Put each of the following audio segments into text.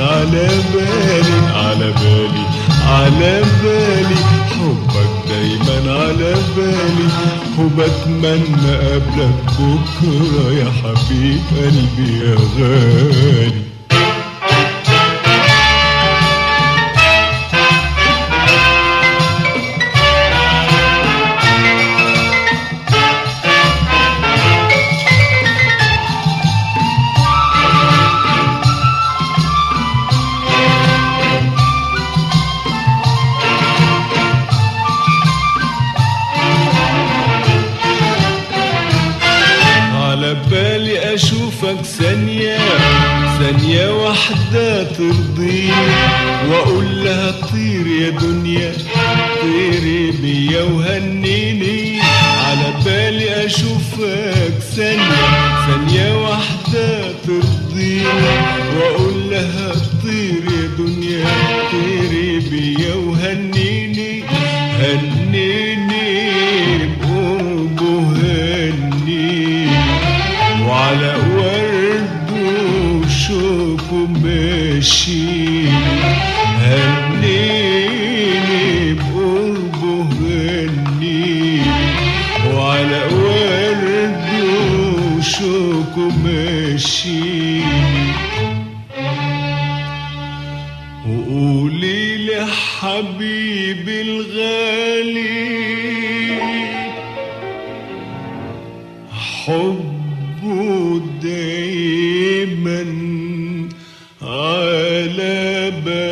على بالي على بالي على بالي حبك دايما على بالي وبتمنى قبلك بكرة يا حبيب قلبي يا غالي على بالي اشوفك ثانية ثانية واحدة ترضيني واقول لها طير يا دنيا طيري بيا وهنيني على بالي اشوفك ثانية ثانية واحدة ترضيني واقول لها طير يا دنيا طيري بيا وهنيني هنيني بقربه هنيني وعلى ورد وشوك ماشي هنيني بقربه هنيني وعلى ورد وشوك ماشي وقولي لي حبيبي الغالي حبه دايما على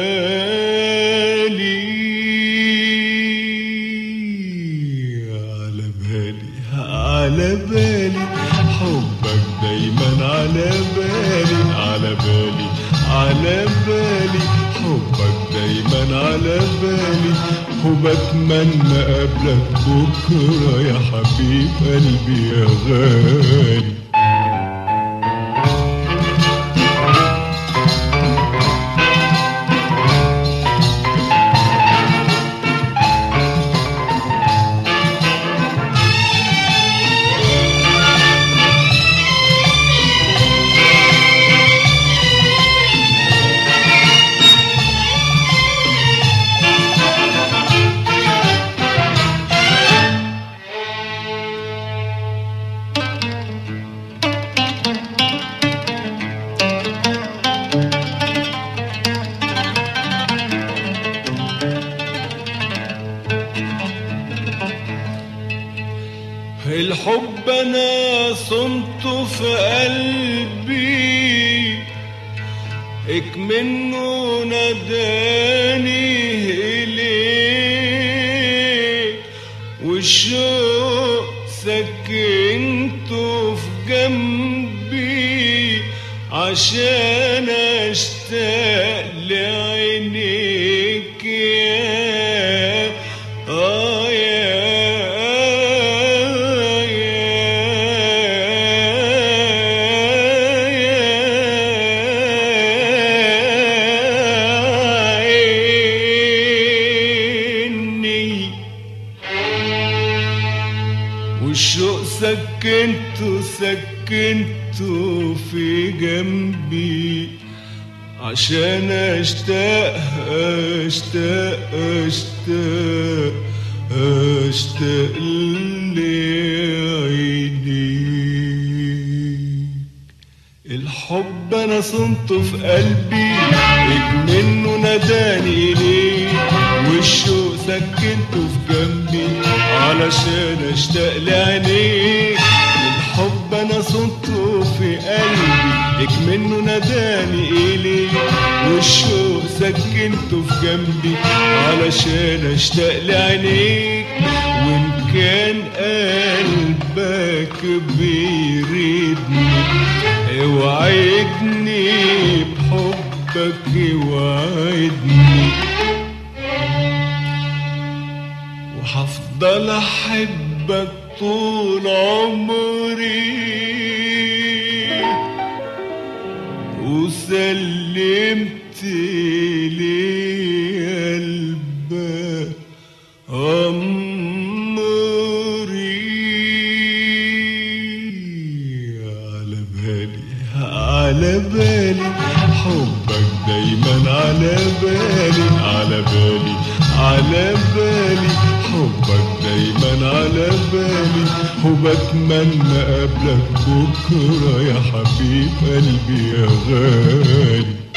بالي على بالي على بالي حبك دايما على بالي على بالي على بالي حبك دايما على بالي وبتمنى قبلك بكرة يا حبيب قلبي يا غالي الحب انا صمته في قلبي اك منه ناداني اليك والشوق سكنته في جنبي عشان اشتاق لعينيك يا آه عيني والشوق سكنته سكنته في جنبي عشان اشتاق اشتاق اشتاق اشتاق لعينيك الحب انا صنته في قلبي إج منه ناداني ليه والشوق سكنته في جنبي علشان اشتاق لعينيك الحب انا صنته في قلبي إج منه ناداني اليه والشوق سكنته في جنبي علشان اشتاق لعينيك وان كان قلبك بيريدني اوعدني بحبك اوعدني وهفضل احبك طول عمري وسلمت لي قلبك أمري على بالي على بالي حبك دايما على بالي على بالي على بالي حبك دايما على بالي وبتمنى قبلك بكرة يا حبيب قلبي يا غالي